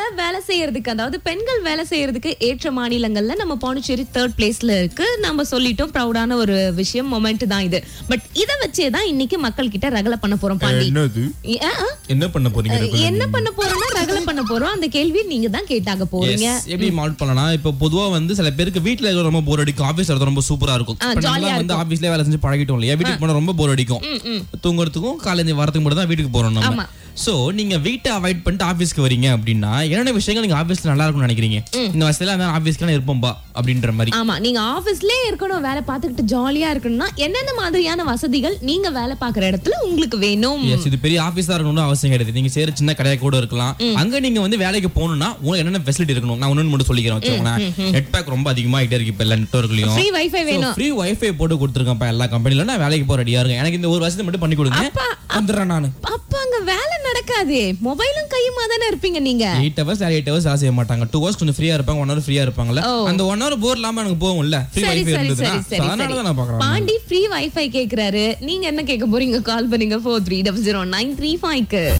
வேலை செய்யறதுக்கு அதாவது பெண்கள் வேலை செய்யறதுக்கு ஏற்ற மாநிலங்கள்ல நம்ம பாண்டிச்சேரி தேர்ட் பிளேஸ்ல இருக்கு நம்ம சொல்லிட்டோம் ப்ரௌடான ஒரு விஷயம் மொமெண்ட் தான் இது பட் இத வச்சே தான் இன்னைக்கு மக்கள் கிட்ட ரகல பண்ண போறோம் பாண்டி என்னது ஆ, ஆ. என்ன பண்ண போறீங்க ரெகுலர் என்ன பண்ண போறோம்னா ரகல பண்ண போறோம் அந்த கேள்வி நீங்க தான் கேட்டாக போறீங்க Yes, எப்படி மால்ட் பண்ணலாம் இப்போ பொதுவா வந்து சில பேருக்கு வீட்ல இருக்கிறது ரொம்ப போர் அடிக்கும் ஆபீஸ்ல இருக்கிறது ரொம்ப சூப்பரா இருக்கும் ஆ, இப்ப jolly-ஆ நம்மலாம் வந்து ஆபீஸ்ல வேலை செஞ்சு பழகிட்டோம் இல்லையா வீட்டுக்கு போனா ரொம்ப போர் அடிக்கும் தூங்குறதுக்கும் காலையில வரதுக்கு மட்டும் தான் வீட்டுக்கு போறோம் ஆமா. நம்ம சோ நீங்க வீட்டை அவாய்ட் பண்ணிட்டு ஆபீஸ்க்கு வரீங்க அப்படின்னா என்னென்ன விஷயங்கள் நீங்க ஆபீஸ்ல நல்லா இருக்கும்னு நினைக்கிறீங்க இந்த வயசுல அந்த ஆபீஸ்க்கு இருப்போம்பா அப்படின்ற மாதிரி ஆமா நீங்க ஆபீஸ்லயே இருக்கணும் வேலை பார்த்துக்கிட்டு ஜாலியா இருக்கணும்னா என்னென்ன மாதிரியான வசதிகள் நீங்க வேலை பார்க்குற இடத்துல உங்களுக்கு வேணும் எஸ் இது பெரிய ஆபீஸா இருக்கணும்னு அவசியம் கிடையாது நீங்க செய்யற சின்ன கடையா கூட இருக்கலாம் அங்க நீங்க வந்து வேலைக்கு போகணும்னா உங்களுக்கு என்னென்ன ஃபெசிலிட்டி இருக்கணும் நான் ஒண்ணு மட்டும் சொல்லிக்கிறேன் வச்சுக்கோங்களேன் நெட் பேக் ரொம்ப அதிகமாயிட்டே இருக்கு இப்ப எல்லா நெட்வொர்க்லயும் ஃப்ரீ வைஃபை வேணும் ஃப்ரீ வைஃபை போட்டு கொடுத்துருக்கேன்ப்பா எல்லா கம்பெனில நான் வேலைக்கு போற ரெடியா இருக்கேன் எனக்கு இந்த ஒரு வருஷத்தை மட்டும் பண்ணி கொடுங்க வந்துடுறேன் நானு அப்ப அங்க வேலை நடக்காதே மொபைலும் கையுமா தானே இருப்பீங்க நீங்க எயிட் ஹவர்ஸ் எயிட் ஹவர்ஸ் வேலை செய்ய மாட்டாங்க டூ ஹவர்ஸ் கொஞ்சம் ஃப்ரீயா இருப்பாங்க ஒன் ஹவர் ஃப்ரீயா இருப்பாங்கல்ல ஓ. அந்த ஒன் ஹவர் போர் இல்லாம எனக்கு போகும்ல ஃப்ரீ சரி வைஃபை சரி இருந்ததுன்னா சரி So, சரி அதனால தான் சரி நான் பாக்குறேன் பாண்டி ஃப்ரீ வைஃபை கேக்குறாரு நீங்க என்ன கேட்க போறீங்க கால் பண்ணுங்க four three double zero nine three ஃபைவ்க்கு